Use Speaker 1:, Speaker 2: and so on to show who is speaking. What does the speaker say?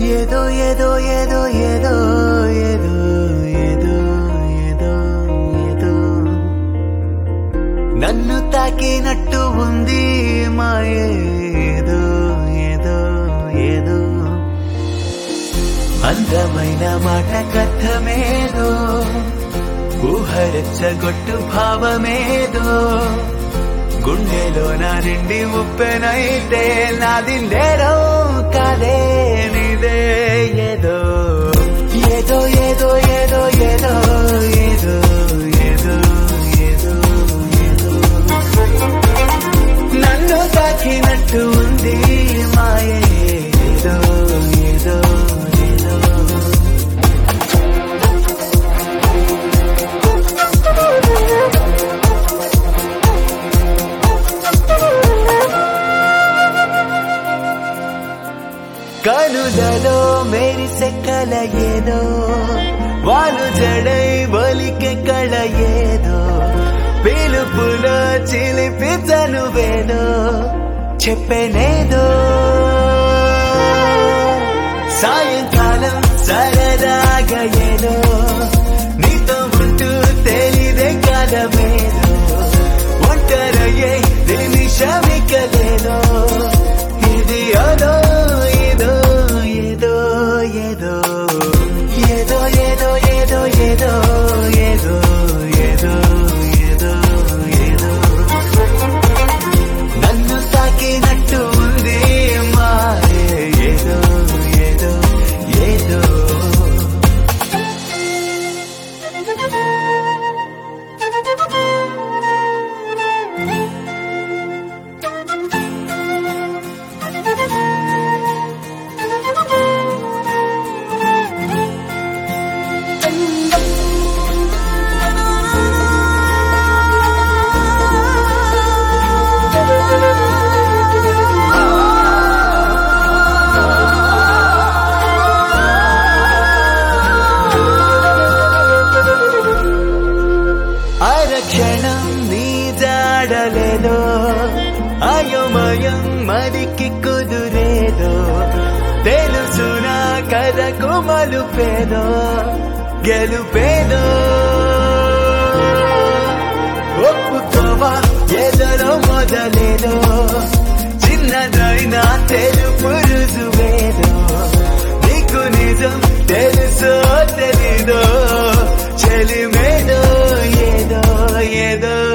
Speaker 1: ఏదో ఏదో ఏదో ఏదో ఏదో ఏదో ఏదో ఏదో నన్ను తాకినట్టు ఉంది మాయే ఏదో ఏదో ఏదో అందమైన మాట కథమేదో ఊహరెచ్చగొట్టు భావమేదో గుండెలో నా నిండి ఉప్పెనైతే నాది నేరం కాదే నీదే ఏదో ఏదో ఏదో ఏదో ఏదో ఏదో ఏదో ఏదో ఏదో నన్ను తాకినట్టు ఉంది మాయే ఏదో ఏదో ఏదో కనులలో మెరిసె కల ఏదో వాళ్ళు జడై బలికె కళ ఏదో పిలుపులో చిలిపి తనువేదో చెప్పేనేదో సాయంకాలం సరదాగా ఏదో నీతో ఉంటూ తెలిదే కాలమేదో ఒంటరయ్యే నిమిషమికలేదో ఇది అదో ఏదో ఏదో ఏదో ఏదో ఏదో ఏదో ఏదో ఏదో ఏదో ఏదో ఏదో నన్ను తాకినట్టు ఉంది మాయే ఏదో ఏదో ఏదో అరక్షణం నీ జాడలేదో అయోమయం మరికి కుదురేదో తెలుసునా కథకు మలుపేదో గెలుపేదో ఒప్పుకోవా ఎదలో మొదలేదో చిన్నదైనా తెలుపు రుజువేదో నీకు నిజం తెలుసో తెలీదో చెలిమేదో ఏదో ఏదో